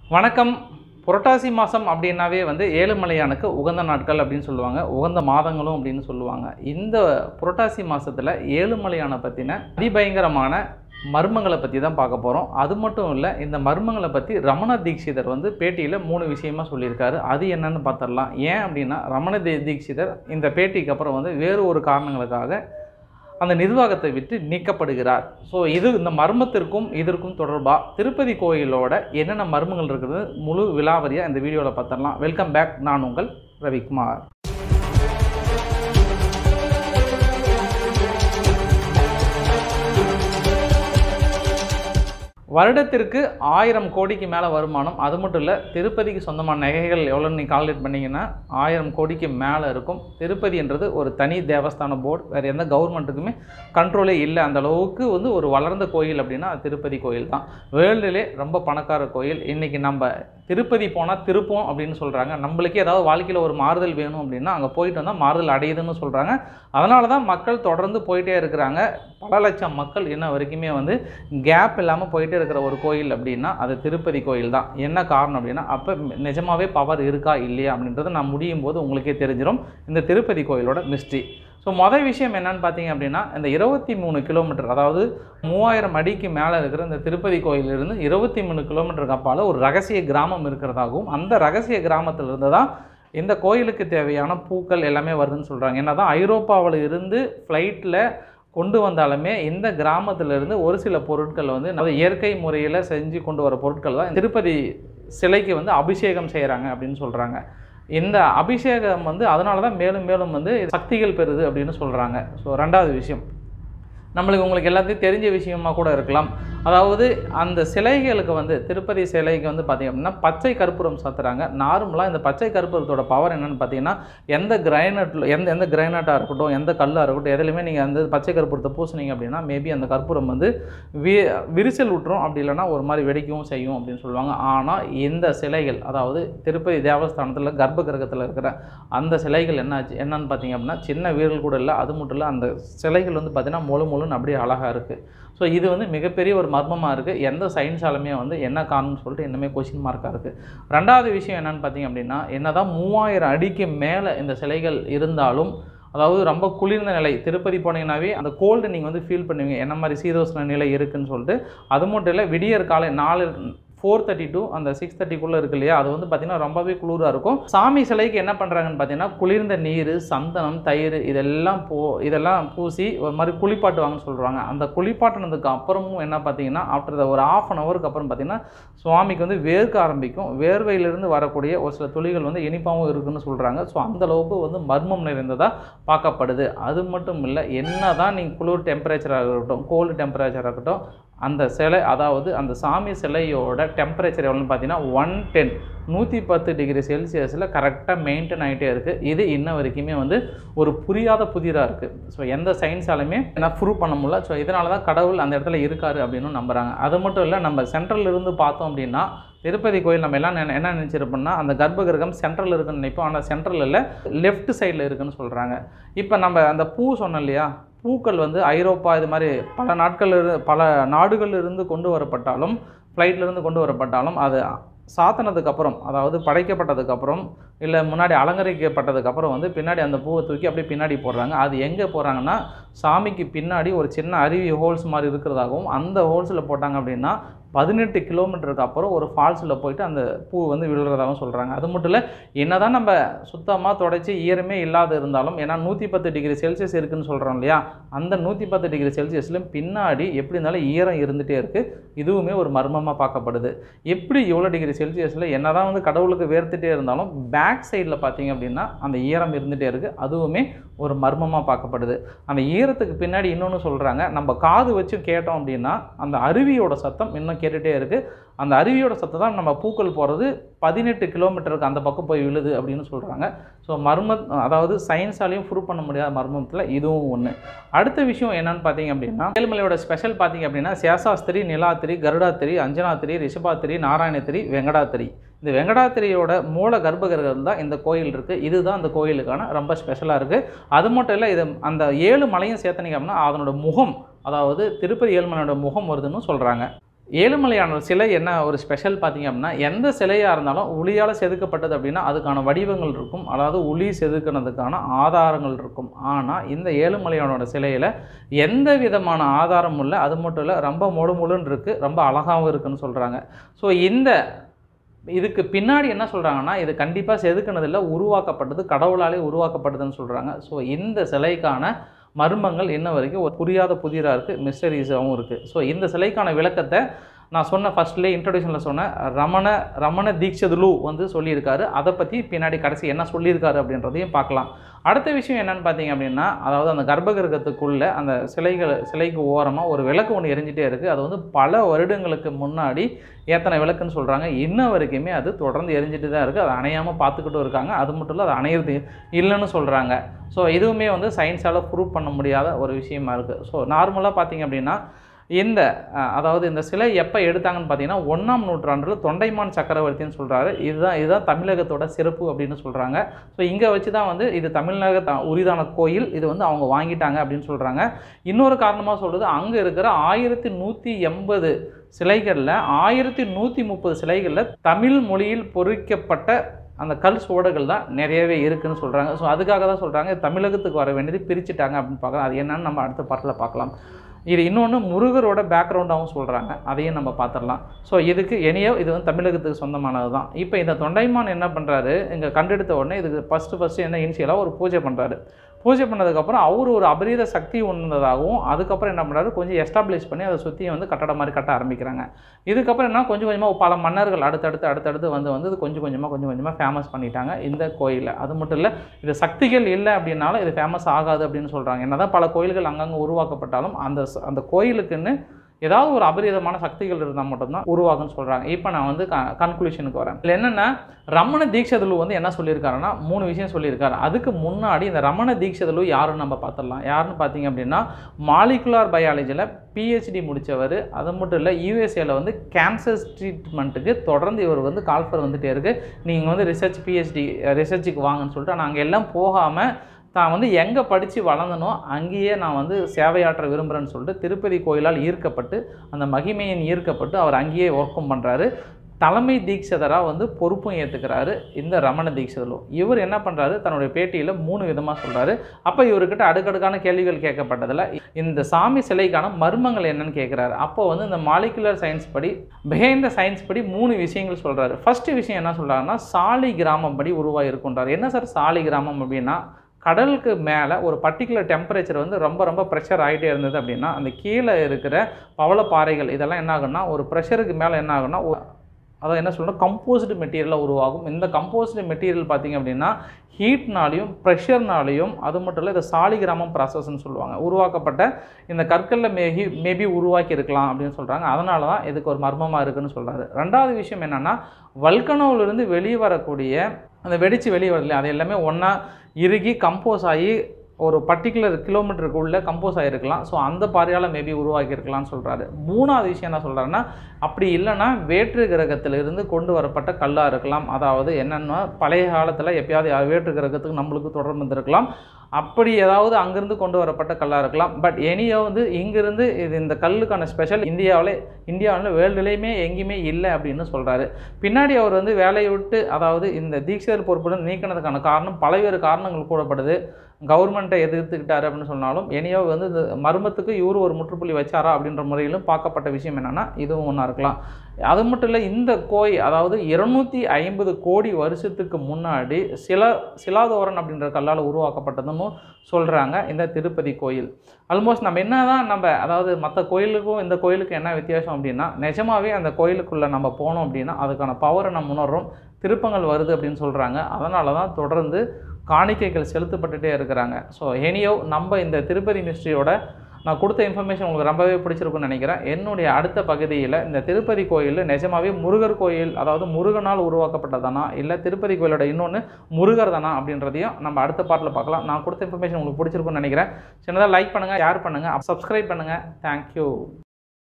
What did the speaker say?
வணக்கம் புரட்டாசி மாதம் அப்படின்னாவே வந்து ஏழுமலையானுக்கு உகந்த நாட்கள் அப்படின்னு சொல்லுவாங்க உகந்த மாதங்களும் அப்படின்னு சொல்லுவாங்க இந்த புரட்டாசி மாதத்தில் ஏழுமலையானை பற்றின அதிபயங்கரமான மர்மங்களை பற்றி தான் பார்க்க போகிறோம் அது மட்டும் இல்லை இந்த மர்மங்களை பற்றி ரமண தீட்சிதர் வந்து பேட்டியில் மூணு விஷயமா சொல்லியிருக்காரு அது என்னன்னு பார்த்துடலாம் ஏன் அப்படின்னா ரமண தீ- தீட்சிதர் இந்த பேட்டிக்கு அப்புறம் வந்து வேறு ஒரு காரணங்களுக்காக அந்த நிர்வாகத்தை விட்டு நீக்கப்படுகிறார் ஸோ இது இந்த மர்மத்திற்கும் இதற்கும் தொடர்பாக திருப்பதி கோயிலோட என்னென்ன மர்மங்கள் இருக்குது முழு விலாவரியாக இந்த வீடியோவில் பார்த்துடலாம் வெல்கம் பேக் நான் உங்கள் ரவிக்குமார் வருடத்திற்கு ஆயிரம் கோடிக்கு மேலே வருமானம் அது மட்டும் இல்லை திருப்பதிக்கு சொந்தமான நகைகள் எவ்வளோ நீங்கள் கால்குலேட் பண்ணீங்கன்னா ஆயிரம் கோடிக்கு மேலே இருக்கும் திருப்பதின்றது ஒரு தனி தேவஸ்தான போர்டு வேறு எந்த கவர்மெண்ட்டுக்குமே கண்ட்ரோலே இல்லை அந்த அளவுக்கு வந்து ஒரு வளர்ந்த கோயில் அப்படின்னா அது திருப்பதி கோயில் தான் வேர்ல்டுலே ரொம்ப பணக்கார கோயில் இன்றைக்கி நம்ம திருப்பதி போனால் திருப்போம் அப்படின்னு சொல்கிறாங்க நம்மளுக்கே ஏதாவது வாழ்க்கையில் ஒரு மாறுதல் வேணும் அப்படின்னா அங்கே போயிட்டு வந்தால் மாறுதல் அடையுதுன்னு சொல்கிறாங்க அதனால தான் மக்கள் தொடர்ந்து போயிட்டே இருக்கிறாங்க பல லட்சம் மக்கள் இன்ன வரைக்குமே வந்து கேப் இல்லாமல் போயிட்டே இருக்கிற ஒரு கோயில் அப்படின்னா அது திருப்பதி கோயில் தான் என்ன காரணம் அப்படின்னா அப்போ நிஜமாவே பவர் இருக்கா இல்லையா அப்படின்றது நான் முடியும் போது உங்களுக்கே தெரிஞ்சிடும் இந்த திருப்பதி கோயிலோட மிஸ்ட்ரி ஸோ மொதல் விஷயம் என்னன்னு பார்த்தீங்க அப்படின்னா இந்த இருபத்தி மூணு கிலோமீட்டர் அதாவது மூவாயிரம் அடிக்கு மேலே இருக்கிற இந்த திருப்பதி கோயிலிருந்து இருபத்தி மூணு கிலோமீட்டருக்கு அப்பால் ஒரு ரகசிய கிராமம் இருக்கிறதாகவும் அந்த ரகசிய கிராமத்திலிருந்து தான் இந்த கோயிலுக்கு தேவையான பூக்கள் எல்லாமே வருதுன்னு சொல்கிறாங்க என்ன தான் ஐரோப்பாவில் இருந்து ஃப்ளைட்டில் கொண்டு வந்தாலுமே இந்த கிராமத்திலிருந்து ஒரு சில பொருட்கள் வந்து அதாவது இயற்கை முறையில் செஞ்சு கொண்டு வர பொருட்கள் தான் திருப்பதி சிலைக்கு வந்து அபிஷேகம் செய்கிறாங்க அப்படின்னு சொல்கிறாங்க இந்த அபிஷேகம் வந்து அதனால தான் மேலும் மேலும் வந்து சக்திகள் பெறுது அப்படின்னு சொல்கிறாங்க ஸோ ரெண்டாவது விஷயம் நம்மளுக்கு உங்களுக்கு எல்லாத்தையும் தெரிஞ்ச விஷயமா கூட இருக்கலாம் அதாவது அந்த சிலைகளுக்கு வந்து திருப்பதி சிலைக்கு வந்து பார்த்திங்க அப்படின்னா பச்சை கற்பூரம் சாத்துறாங்க நார்மலாக இந்த பச்சை கற்பூரத்தோட பவர் என்னன்னு பார்த்தீங்கன்னா எந்த கிரைனட்டில் எந்த எந்த கிரைனட்டாக இருக்கட்டும் எந்த கல்லாக இருக்கட்டும் எதுலையுமே நீங்கள் அந்த பச்சை கற்பூரத்தை பூசுனீங்க அப்படின்னா மேபி அந்த கற்பூரம் வந்து வி விரிசல் விட்டுரும் அப்படி இல்லைன்னா ஒரு மாதிரி வெடிக்கவும் செய்யும் அப்படின்னு சொல்லுவாங்க ஆனால் இந்த சிலைகள் அதாவது திருப்பதி தேவஸ்தானத்தில் கர்ப்ப கிரகத்தில் இருக்கிற அந்த சிலைகள் என்னாச்சு என்னன்னு பார்த்தீங்க அப்படின்னா சின்ன வீரல் கூட இல்லை அது மட்டும் இல்லை அந்த சிலைகள் வந்து பார்த்தீங்கன்னா முழு முழுன்னு அப்படியே அழகாக இருக்குது ஸோ இது வந்து மிகப்பெரிய ஒரு மர்மமாக இருக்குது எந்த சயின்ஸாலுமே வந்து என்ன காரணம்னு சொல்லிட்டு இன்னுமே கொஷின் மார்க்காக இருக்குது ரெண்டாவது விஷயம் என்னன்னு பார்த்தீங்க அப்படின்னா என்னதான் மூவாயிரம் அடிக்கு மேலே இந்த சிலைகள் இருந்தாலும் அதாவது ரொம்ப குளிர்ந்த நிலை திருப்பதி போனீங்கன்னாவே அந்த கோல்டு நீங்கள் வந்து ஃபீல் பண்ணுவீங்க என்ன மாதிரி சீதோஷ்ண நிலை இருக்குன்னு சொல்லிட்டு அது மட்டும் இல்லை விடியற் காலை நாலு ஃபோர் தேர்ட்டி டு அந்த சிக்ஸ் தேர்ட்டிக்குள்ளே இருக்கு இல்லையா அது வந்து பார்த்திங்கன்னா ரொம்பவே குளிராக இருக்கும் சாமி சிலைக்கு என்ன பண்ணுறாங்கன்னு பார்த்தீங்கன்னா குளிர்ந்த நீர் சந்தனம் தயிர் இதெல்லாம் போ இதெல்லாம் பூசி ஒரு மாதிரி குளிப்பாட்டுவாங்கன்னு சொல்கிறாங்க அந்த குளிப்பாட்டினதுக்கு அப்புறமும் என்ன பார்த்தீங்கன்னா ஆஃப்டர் ஒரு ஆஃப் அன் ஹவருக்கு அப்புறம் பார்த்தீங்கன்னா சுவாமிக்கு வந்து வேர்க்க ஆரம்பிக்கும் வேர்வையிலிருந்து வரக்கூடிய ஒரு சில துளிகள் வந்து இனிப்பாகவும் இருக்குன்னு சொல்கிறாங்க ஸோ அந்த அளவுக்கு வந்து மர்மம் நிறைந்ததாக பார்க்கப்படுது அது மட்டும் இல்லை என்ன தான் நீங்கள் குளிர் டெம்பரேச்சராக இருக்கட்டும் கோல்டு டெம்பரேச்சராக இருக்கட்டும் அந்த சிலை அதாவது அந்த சாமி சிலையோட டெம்பரேச்சர் எவ்வளோன்னு பார்த்தீங்கன்னா ஒன் டென் நூற்றி பத்து டிகிரி செல்சியஸில் கரெக்டாக மெயின்டைன் ஆகிட்டே இருக்குது இது இன்ன வரைக்குமே வந்து ஒரு புரியாத புதிராக இருக்குது ஸோ எந்த சயின்ஸாலுமே என்ன ப்ரூவ் பண்ண முடியல ஸோ இதனால தான் கடவுள் அந்த இடத்துல இருக்காரு அப்படின்னு நம்புகிறாங்க அது மட்டும் இல்லை நம்ம சென்ட்ரல் இருந்து பார்த்தோம் அப்படின்னா திருப்பதி கோயில் நம்ம எல்லாம் என்ன என்ன நினச்சிருப்போம்னா அந்த கர்ப்ப கிரகம் சென்ட்ரல் இருக்குன்னு நினைப்போம் ஆனால் சென்ட்ரல் இல்லை லெஃப்ட் சைடில் இருக்குன்னு சொல்கிறாங்க இப்போ நம்ம அந்த பூ சொன்னோம் இல்லையா பூக்கள் வந்து ஐரோப்பா இது மாதிரி பல நாட்கள் இரு பல நாடுகளில் இருந்து கொண்டு வரப்பட்டாலும் flightல இருந்து கொண்டு வரப்பட்டாலும் அது சாத்தினதுக்கப்புறம் அதாவது படைக்கப்பட்டதுக்கப்புறம் இல்லை முன்னாடி அலங்கரிக்கப்பட்டதுக்கப்புறம் வந்து பின்னாடி அந்த பூவை தூக்கி அப்படியே பின்னாடி போடுறாங்க அது எங்கே போடுறாங்கன்னா சாமிக்கு பின்னாடி ஒரு சின்ன அருவி ஹோல்ஸ் மாதிரி இருக்கிறதாகவும் அந்த ஹோல்ஸில் போட்டாங்க அப்படின்னா பதினெட்டு கிலோமீட்டருக்கு அப்புறம் ஒரு ஃபால்ஸில் போயிட்டு அந்த பூ வந்து விழுறதாகவும் சொல்கிறாங்க அது மட்டும் இல்லை என்னதான் நம்ம சுத்தமாக தொடச்சி ஈரமே இல்லாத இருந்தாலும் ஏன்னா நூற்றி பத்து டிகிரி செல்சியஸ் இருக்குன்னு சொல்கிறோம் இல்லையா அந்த நூற்றி பத்து டிகிரி செல்சியஸ்லையும் பின்னாடி எப்படி இருந்தாலும் ஈரம் இருந்துகிட்டே இருக்குது இதுவுமே ஒரு மர்மமாக பார்க்கப்படுது எப்படி இவ்வளோ டிகிரி செல்சியஸில் என்னதான் வந்து கடவுளுக்கு வேர்த்துட்டே இருந்தாலும் பேக் சைடில் பார்த்தீங்க அப்படின்னா அந்த ஈரம் இருந்துகிட்டே இருக்குது அதுவுமே ஒரு மர்மமாக பார்க்கப்படுது அந்த ஈரத்துக்கு பின்னாடி இன்னொன்று சொல்கிறாங்க நம்ம காது வச்சு கேட்டோம் அப்படின்னா அந்த அருவியோட சத்தம் இன்னும் கேட்டுகிட்டே இருக்குது அந்த அருவியோட சத்தம் தான் நம்ம பூக்கள் போகிறது பதினெட்டு கிலோமீட்டருக்கு அந்த பக்கம் போய் விழுது அப்படின்னு சொல்கிறாங்க ஸோ மர்ம அதாவது சயின்ஸாலையும் ப்ரூவ் பண்ண முடியாத மர்மத்தில் இதுவும் ஒன்று அடுத்த விஷயம் என்னன்னு பார்த்தீங்க அப்படின்னா ஏழுமலையோட ஸ்பெஷல் பார்த்தீங்க அப்படின்னா சேஷாஸ்திரி நிலாத்திரி கருடாத்திரி அஞ்சனாத்திரி ரிஷபாத்திரி நாராயணத்திரி வெங்கடாத்திரி இந்த வெங்கடாத்திரியோட மூல கர்ப்பகிரகம் தான் இந்த கோயில் இருக்குது இதுதான் அந்த கோயிலுக்கான ரொம்ப ஸ்பெஷலாக இருக்குது அது மட்டும் இல்லை இது அந்த ஏழு மலையும் சேர்த்தனீங்க அப்படின்னா அதனோட முகம் அதாவது திருப்பதி ஏழுமலையோட முகம் வருதுன்னு சொல்கிறாங்க ஏழுமலையானவர் சிலை என்ன ஒரு ஸ்பெஷல் பார்த்தீங்க அப்படின்னா எந்த சிலையாக இருந்தாலும் உளியால் செதுக்கப்பட்டது அப்படின்னா அதுக்கான வடிவங்கள் இருக்கும் அதாவது உளி செதுக்கினதுக்கான ஆதாரங்கள் இருக்கும் ஆனால் இந்த ஏழுமலையானோட சிலையில் எந்த விதமான ஆதாரமும் இல்லை அது மட்டும் இல்லை ரொம்ப முழு முழுன்னு இருக்குது ரொம்ப அழகாகவும் இருக்குன்னு சொல்கிறாங்க ஸோ இந்த இதுக்கு பின்னாடி என்ன சொல்கிறாங்கன்னா இது கண்டிப்பாக செதுக்கினதில்ல உருவாக்கப்பட்டது கடவுளாலே உருவாக்கப்பட்டதுன்னு சொல்கிறாங்க ஸோ இந்த சிலைக்கான மர்மங்கள் இன்ன வரைக்கும் ஒரு புரியாத புதிராக இருக்குது மிஸ்டரிஸாகவும் இருக்குது ஸோ இந்த சிலைக்கான விளக்கத்தை நான் சொன்ன ஃபர்ஸ்ட்லேயே இன்ட்ரடியூஷனில் சொன்ன ரமண ரமண தீக்ஷதுலு வந்து சொல்லியிருக்காரு அதை பற்றி பின்னாடி கடைசி என்ன சொல்லியிருக்காரு அப்படின்றதையும் பார்க்கலாம் அடுத்த விஷயம் என்னன்னு பார்த்தீங்க அப்படின்னா அதாவது அந்த கர்ப்பகிரகத்துக்குள்ளே அந்த சிலைகள் சிலைக்கு ஓரமாக ஒரு விளக்கு ஒன்று எரிஞ்சிட்டே இருக்குது அது வந்து பல வருடங்களுக்கு முன்னாடி ஏத்தனை விளக்குன்னு சொல்கிறாங்க இன்ன வரைக்குமே அது தொடர்ந்து எரிஞ்சிட்டு தான் இருக்குது அதை அணையாமல் பார்த்துக்கிட்டும் இருக்காங்க அது மட்டும் இல்லை அது அணையிறது இல்லைன்னு சொல்கிறாங்க ஸோ இதுவுமே வந்து சயின்ஸால் ப்ரூவ் பண்ண முடியாத ஒரு விஷயமா இருக்குது ஸோ நார்மலாக பார்த்தீங்க அப்படின்னா இந்த அஹ், அதாவது இந்த சிலை எப்போ எடுத்தாங்கன்னு பார்த்தீங்கன்னா ஒன்றாம் நூற்றாண்டில் தொண்டைமான் சக்கரவர்த்தின்னு சொல்கிறாரு இதுதான் இதுதான் தமிழகத்தோட சிறப்பு அப்படின்னு சொல்கிறாங்க ஸோ இங்கே வச்சு தான் வந்து இது தமிழக த- உரிதான கோயில் இது வந்து அவங்க வாங்கிட்டாங்க அப்படின்னு சொல்கிறாங்க இன்னொரு காரணமாக சொல்கிறது அங்கே இருக்கிற ஆயிரத்தி நூற்றி எண்பது சிலைகளில் ஆயிரத்தி நூற்றி முப்பது சிலைகளில் தமிழ் மொழியில் பொறிக்கப்பட்ட அந்த கல் சுவடுகள் தான் நிறையவே இருக்குன்னு சொல்கிறாங்க ஸோ அதுக்காக தான் சொல்கிறாங்க தமிழகத்துக்கு வர வேண்டியது பிரிச்சுட்டாங்க அப்படின்னு பார்க்கலாம் அது என்னன்னு நம்ம அடுத்த பாட்டில் பார்க்கலாம் இது இன்னொன்று முருகரோட பேக்ரவுண்டாகவும் சொல்கிறாங்க அதையும் நம்ம பார்த்துடலாம் ஸோ இதுக்கு எனியோ இது வந்து தமிழகத்துக்கு சொந்தமானது தான் இப்போ இந்த தொண்டைமான் என்ன பண்ணுறாரு இங்கே கண்டெடுத்த உடனே இதுக்கு ஃபஸ்ட்டு ஃபஸ்ட்டு என்ன இனிஷியலாக ஒரு பூஜை பண்ணுறாரு பூஜை பண்ணதுக்கப்புறம் அவர் ஒரு அபரீத சக்தி உணர்ந்ததாகவும் அதுக்கப்புறம் என்ன பண்ணுறாரு கொஞ்சம் எஸ்டாப்ளிஷ் பண்ணி அதை சுற்றி வந்து கட்டட மாதிரி கட்ட ஆரம்பிக்கிறாங்க இதுக்கப்புறம் என்ன கொஞ்சம் கொஞ்சமாக பல மன்னர்கள் அடுத்தடுத்து அடுத்தடுத்து வந்து வந்து இது கொஞ்சம் கொஞ்சமாக கொஞ்சம் கொஞ்சமாக ஃபேமஸ் பண்ணிட்டாங்க இந்த கோயிலை அது மட்டும் இல்லை இது சக்திகள் இல்லை அப்படின்னாலும் இது ஃபேமஸ் ஆகாது அப்படின்னு சொல்கிறாங்க என்னதான் பல கோயில்கள் அங்கங்கே உருவாக்கப்பட்டாலும் அந்த ச- அந்த கோயிலுக்குன்னு ஏதாவது ஒரு அபரிதமான சக்திகள் இருந்தால் மட்டும்தான் உருவாகும்னு சொல்கிறாங்க இப்போ நான் வந்து கன்க்ளூஷனுக்கு வரேன் இதில் என்னென்னா ரமண தீக்ஷதலு வந்து என்ன சொல்லியிருக்காருன்னா மூணு விஷயம் சொல்லியிருக்காரு அதுக்கு முன்னாடி இந்த ரமண தீக்ஷதலு யாருன்னு நம்ம பார்த்துடலாம் யாருன்னு பார்த்தீங்க அப்படின்னா மாலிகுலார் பயாலஜியில் பிஹெச்டி முடித்தவர் அது மட்டும் இல்லை யூஎஸ்ஏல வந்து கேன்சர் ட்ரீட்மெண்ட்டுக்கு தொடர்ந்து இவர் வந்து கால்ஃபர் வந்துட்டே இருக்கு நீங்கள் வந்து ரிசர்ச் பிஹெச்டி ரிசர்ச்சுக்கு வாங்கன்னு சொல்லிட்டு நாங்கள் எல்லாம் போகாமல் தான் வந்து எங்கே படித்து வளர்ந்தனோ அங்கேயே நான் வந்து சேவையாற்ற விரும்புகிறேன்னு சொல்லிட்டு திருப்பதி கோயிலால் ஈர்க்கப்பட்டு அந்த மகிமையின் ஈர்க்கப்பட்டு அவர் அங்கேயே ஒர்க்கும் பண்ணுறாரு தலைமை தீட்சிதராக வந்து பொறுப்பும் ஏற்றுக்கிறாரு இந்த ரமண தீட்சிதலு இவர் என்ன பண்ணுறாரு தன்னுடைய பேட்டியில் மூணு விதமாக சொல்கிறாரு அப்போ இவர்கிட்ட அடுக்கடுக்கான கேள்விகள் கேட்கப்பட்டதில் இந்த சாமி சிலைக்கான மர்மங்கள் என்னன்னு கேட்குறாரு அப்போ வந்து இந்த மாலிகுலர் சயின்ஸ் படி பிஹைண்ட் சயின்ஸ் படி மூணு விஷயங்கள் சொல்கிறாரு ஃபர்ஸ்ட் விஷயம் என்ன சொல்கிறாருன்னா சாலி கிராமம் படி உருவாகிருக்குன்றார் என்ன சார் சாலி கிராமம் அப்படின்னா கடலுக்கு மேலே ஒரு பர்டிகுலர் டெம்பரேச்சர் வந்து ரொம்ப ரொம்ப ப்ரெஷர் ஆகிட்டே இருந்தது அப்படின்னா அந்த கீழே இருக்கிற பவளப்பாறைகள் இதெல்லாம் என்ன ஆகும்னா ஒரு ப்ரெஷருக்கு மேலே என்ன ஆகும்னா ஒரு- அதாவது என்ன சொல்லணும் கம்போஸ்டு மெட்டீரியலாக உருவாகும் இந்த கம்போஸ்டு மெட்டீரியல் பார்த்திங்க அப்படின்னா ஹீட்னாலையும் ப்ரெஷர்னாலையும் அது மட்டும் இல்லை இது சாலிகிராமம் ப்ராசஸ்ன்னு சொல்லுவாங்க உருவாக்கப்பட்ட இந்த கற்களில் மேபி மேபி உருவாக்கி இருக்கலாம் அப்படின்னு சொல்கிறாங்க அதனால தான் இதுக்கு ஒரு மர்மமாக இருக்குன்னு சொல்கிறாரு ரெண்டாவது விஷயம் என்னென்னா வல்கனோவிலிருந்து வெளியே வரக்கூடிய அந்த வெடித்து வெளியே வரல அது எல்லாமே ஒன்றா இறுகி கம்போஸ் ஆகி ஒரு பர்டிகுலர் கிலோமீட்டருக்கு உள்ள கம்போஸ் ஆகிருக்கலாம் ஸோ அந்த பாறையால் மேபி உருவாக்கியிருக்கலாம்னு சொல்கிறாரு மூணாவது விஷயம் என்ன சொல்கிறாருன்னா அப்படி இல்லைன்னா வேற்று கிரகத்திலிருந்து கொண்டு வரப்பட்ட கல்லாக இருக்கலாம் அதாவது என்னென்னா பழைய காலத்தில் எப்பயாவது யா- வேற்று கிரகத்துக்கு நம்மளுக்கு தொடர்பு இருந்திருக்கலாம் அப்படி ஏதாவது அங்கிருந்து கொண்டு வரப்பட்ட கல்லாக இருக்கலாம் பட் எனியோ வந்து இங்கிருந்து இது இந்த கல்லுக்கான ஸ்பெஷல் இந்தியாவில் இந்தியாவில் வேர்ல்டுலேயுமே எங்கேயுமே இல்லை அப்படின்னு சொல்கிறாரு பின்னாடி அவர் வந்து வேலையை விட்டு அதாவது இந்த தீட்சிதர் பொறுப்புடன் நீக்கினதுக்கான காரணம் பல்வேறு காரணங்கள் கூறப்படுது கவர்மெண்ட்டை எதிர்த்துக்கிட்டாரு அப்படின்னு சொன்னாலும் எனியோ வந்து இந்த மர்மத்துக்கு இவர் ஒரு முற்றுப்புள்ளி வச்சாரா அப்படின்ற முறையிலும் பார்க்கப்பட்ட விஷயம் என்னென்னா இதுவும் ஒன்றா இருக்கலாம் அது மட்டும் இல்லை இந்த கோயில் அதாவது இருநூத்தி ஐம்பது கோடி வருஷத்துக்கு முன்னாடி சில சிலாதோரன் அப்படின்ற கல்லால் உருவாக்கப்பட்டதுன்னு சொல்கிறாங்க இந்த திருப்பதி கோயில் ஆல்மோஸ்ட் நம்ம என்ன தான் நம்ம அதாவது மற்ற கோயிலுக்கும் இந்த கோயிலுக்கும் என்ன வித்தியாசம் அப்படின்னா நிஜமாவே அந்த கோயிலுக்குள்ளே நம்ம போனோம் அப்படின்னா அதுக்கான பவரை நம்ம உணர்றோம் திருப்பங்கள் வருது அப்படின்னு சொல்கிறாங்க அதனால தான் தொடர்ந்து காணிக்கைகள் செலுத்தப்பட்டுட்டே இருக்கிறாங்க ஸோ எனியோ நம்ம இந்த திருப்பதி மிஸ்ட்ரியோட நான் கொடுத்த இன்ஃபர்மேஷன் உங்களுக்கு ரொம்பவே பிடிச்சிருக்குன்னு நினைக்கிறேன் என்னுடைய அடுத்த பகுதியில் இந்த திருப்பதி கோயில் நிஜமாவே முருகர் கோயில் அதாவது முருகனால் உருவாக்கப்பட்டதானா இல்லை திருப்பதி கோயிலோட இன்னொன்று முருகர் தானா அப்படின்றதையும் நம்ம அடுத்த பாட்டில் பார்க்கலாம் நான் கொடுத்த இன்ஃபர்மேஷன் உங்களுக்கு பிடிச்சிருக்குன்னு நினைக்கிறேன் சின்னதாக லைக் பண்ணுங்கள் ஷேர் பண்ணுங்கள் சப்ஸ்கிரைப் பண்ணுங்கள் தேங்க்யூ